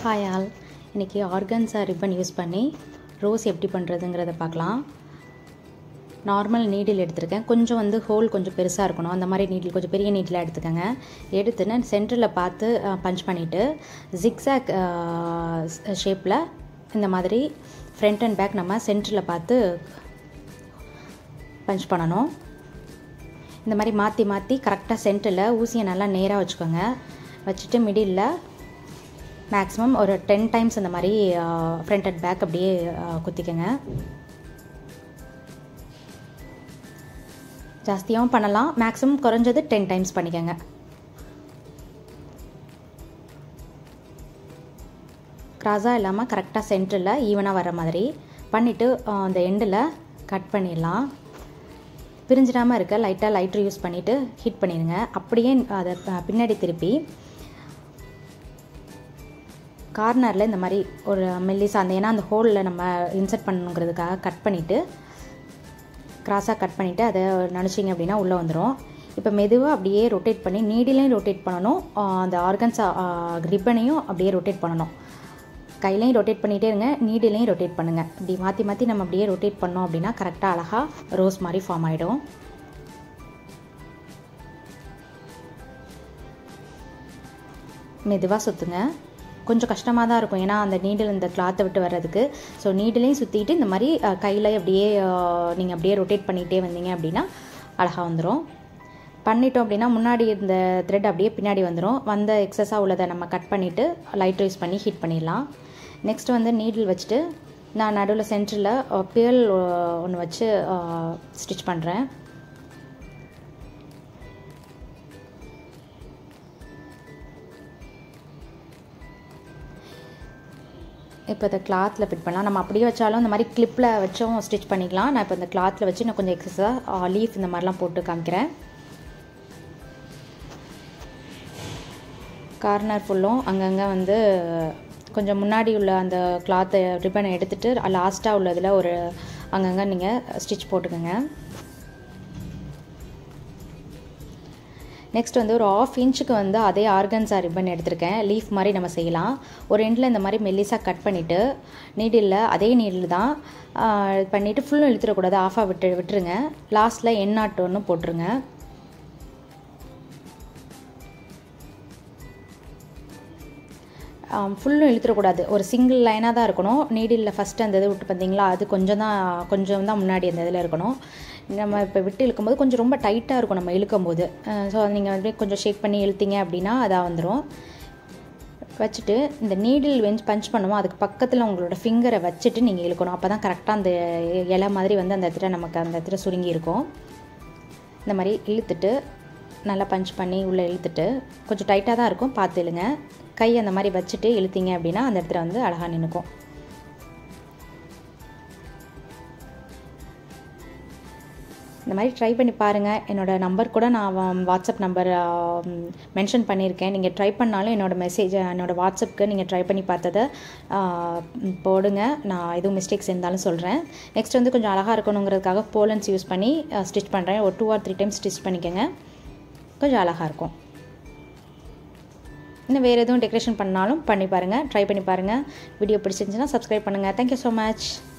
hi all இன்றைக்கி organza ribbon use பண்ணி rose எப்படி பண்ணுறதுங்கிறத பார்க்கலாம் நார்மல் நீடில் எடுத்திருக்கேன் கொஞ்சம் வந்து ஹோல் கொஞ்சம் பெருசாக இருக்கணும் அந்த மாதிரி நீடில் கொஞ்சம் பெரிய நீடில் எடுத்துக்கோங்க எடுத்துன்னு சென்டரில் பார்த்து பஞ்ச் பண்ணிவிட்டு ஜிக்ஸாக் ஷேப்பில் இந்த மாதிரி ஃப்ரண்ட் அண்ட் பேக் நம்ம சென்டரில் பார்த்து பஞ்ச் பண்ணணும் இந்த மாதிரி மாற்றி மாற்றி கரெக்டாக சென்டரில் ஊசியை நல்லா நேராக வச்சுக்கோங்க வச்சுட்டு மிடில் மேக்ஸிமம் ஒரு டென் டைம்ஸ் இந்த மாதிரி ஃப்ரண்ட் அண்ட் பேக் அப்படியே குத்திக்கோங்க ஜாஸ்தியாகவும் பண்ணலாம் மேக்ஸிமம் குறைஞ்சது டென் டைம்ஸ் பண்ணிக்கோங்க க்ராஸாக இல்லாமல் கரெக்டாக சென்டரில் ஈவனாக வர மாதிரி பண்ணிவிட்டு அந்த எண்டில் கட் பண்ணிடலாம் பிரிஞ்சிடாமல் இருக்க லைட்டாக லைட்ரு யூஸ் பண்ணிவிட்டு ஹீட் பண்ணிடுங்க அப்படியே அதை பின்னாடி திருப்பி கார்னரில் இந்த மாதிரி ஒரு மெல்லிசா அந்த ஏன்னா அந்த ஹோலில் நம்ம இன்சர்ட் பண்ணணுங்கிறதுக்காக கட் பண்ணிவிட்டு க்ராஸாக கட் பண்ணிவிட்டு அதை நினச்சிங்க அப்படின்னா உள்ளே வந்துடும் இப்போ மெதுவாக அப்படியே ரொட்டேட் பண்ணி நீடிலையும் ரொட்டேட் பண்ணணும் அந்த ஆர்கன்ஸா ரிப்பனையும் அப்படியே ரொட்டேட் பண்ணணும் கையிலையும் ரொட்டேட் பண்ணிகிட்டே இருங்க நீடிலையும் ரொட்டேட் பண்ணுங்கள் இப்படி மாற்றி மாற்றி நம்ம அப்படியே ரொட்டேட் பண்ணோம் அப்படின்னா கரெக்டாக அழகாக ரோஸ் மாதிரி ஃபார்ம் ஆகிடும் மெதுவாக சுற்றுங்க கொஞ்சம் கஷ்டமாக தான் இருக்கும் ஏன்னா அந்த நீடில் இந்த கிளாத்தை விட்டு வர்றதுக்கு ஸோ நீடிலையும் சுற்றிட்டு இந்த மாதிரி கையில் அப்படியே நீங்கள் அப்படியே ரொட்டேட் பண்ணிகிட்டே வந்தீங்க அப்படின்னா அழகாக வந்துடும் பண்ணிட்டோம் அப்படின்னா முன்னாடி இருந்த த்ரெட் அப்படியே பின்னாடி வந்துடும் வந்த எக்ஸஸாக உள்ளதை நம்ம கட் பண்ணிவிட்டு லைட் யூஸ் பண்ணி ஹீட் பண்ணிடலாம் நெக்ஸ்ட் வந்து நீடில் வச்சுட்டு நான் நடுவில் சென்டரில் பியல் ஒன்று வச்சு ஸ்டிச் பண்ணுறேன் இப்போ இந்த கிளாத்தில் ஃபிட் பண்ணலாம் நம்ம அப்படியே வச்சாலும் இந்த மாதிரி கிளிப்பில் வச்சும் ஸ்டிச் பண்ணிக்கலாம் நான் இப்போ இந்த கிளாத்தில் வச்சு நான் கொஞ்சம் எக்ஸஸாக லீஃப் இந்த மாதிரிலாம் போட்டு காமிக்கிறேன் கார்னர் ஃபுல்லும் அங்கங்கே வந்து கொஞ்சம் முன்னாடி உள்ள அந்த கிளாத்தை ரிப்பனை எடுத்துகிட்டு லாஸ்ட்டாக உள்ளதில் ஒரு அங்கங்கே நீங்கள் ஸ்டிச் போட்டுக்கோங்க நெக்ஸ்ட் வந்து ஒரு ஆஃப் இன்ச்சுக்கு வந்து அதே ஆர்கன்ஸா ரிப்பன் எடுத்திருக்கேன் லீஃப் மாதிரி நம்ம செய்யலாம் ஒரு எண்டில் இந்த மாதிரி மெல்லிஸாக கட் பண்ணிவிட்டு நீடில் அதே நீடில் தான் பண்ணிவிட்டு ஃபுல்லும் இழுத்துடக்கூடாது ஆஃபாக விட்டு விட்டுருங்க லாஸ்ட்டில் என் நாட் ஒன்று போட்டுருங்க ஃபுல்லும் இழுத்துடக்கூடாது ஒரு சிங்கிள் லைனாக தான் இருக்கணும் நீடில் ஃபஸ்ட்டு அந்த இது விட்டு பார்த்தீங்களா அது கொஞ்சம் தான் கொஞ்சம் தான் முன்னாடி அந்த இதில் இருக்கணும் நம்ம இப்போ விட்டு இழுக்கும்போது கொஞ்சம் ரொம்ப டைட்டாக இருக்கும் நம்ம இழுக்கும்போது ஸோ நீங்கள் வந்து கொஞ்சம் ஷேக் பண்ணி இழுத்தீங்க அப்படின்னா அதாக வந்துடும் வச்சுட்டு இந்த நீடில் வெஞ்ச் பஞ்ச் பண்ணுவோம் அதுக்கு பக்கத்தில் உங்களோட ஃபிங்கரை வச்சுட்டு நீங்கள் இழுக்கணும் அப்போ தான் கரெக்டாக அந்த இலை மாதிரி வந்து அந்த இடத்துல நமக்கு அந்த இடத்துல சுருங்கி இருக்கும் இந்த மாதிரி இழுத்துட்டு நல்லா பஞ்ச் பண்ணி உள்ளே இழுத்துட்டு கொஞ்சம் டைட்டாக தான் இருக்கும் பார்த்து இழுங்க கை அந்த மாதிரி வச்சுட்டு இழுத்தீங்க அப்படின்னா அந்த இடத்துல வந்து அழகாக நின்றுக்கும் இந்த மாதிரி ட்ரை பண்ணி பாருங்கள் என்னோடய நம்பர் கூட நான் வாட்ஸ்அப் நம்பர் மென்ஷன் பண்ணியிருக்கேன் நீங்கள் ட்ரை பண்ணாலும் என்னோடய மெசேஜ் என்னோடய வாட்ஸ்அப்புக்கு நீங்கள் ட்ரை பண்ணி பார்த்ததை போடுங்க நான் எதுவும் மிஸ்டேக்ஸ் இருந்தாலும் சொல்கிறேன் நெக்ஸ்ட் வந்து கொஞ்சம் அழகாக இருக்கணுங்கிறதுக்காக போலன்ஸ் யூஸ் பண்ணி ஸ்டிச் பண்ணுறேன் ஒரு two or three times stitch பண்ணிக்கோங்க கொஞ்சம் அழகாக இருக்கும் இன்னும் வேறு எதுவும் டெக்கரேஷன் பண்ணாலும் பண்ணி பாருங்கள் ட்ரை பண்ணி பாருங்கள் வீடியோ பிடிச்சிருந்துச்சுன்னா சப்ஸ்கிரைப் பண்ணுங்கள் தேங்க்யூ ஸோ மச்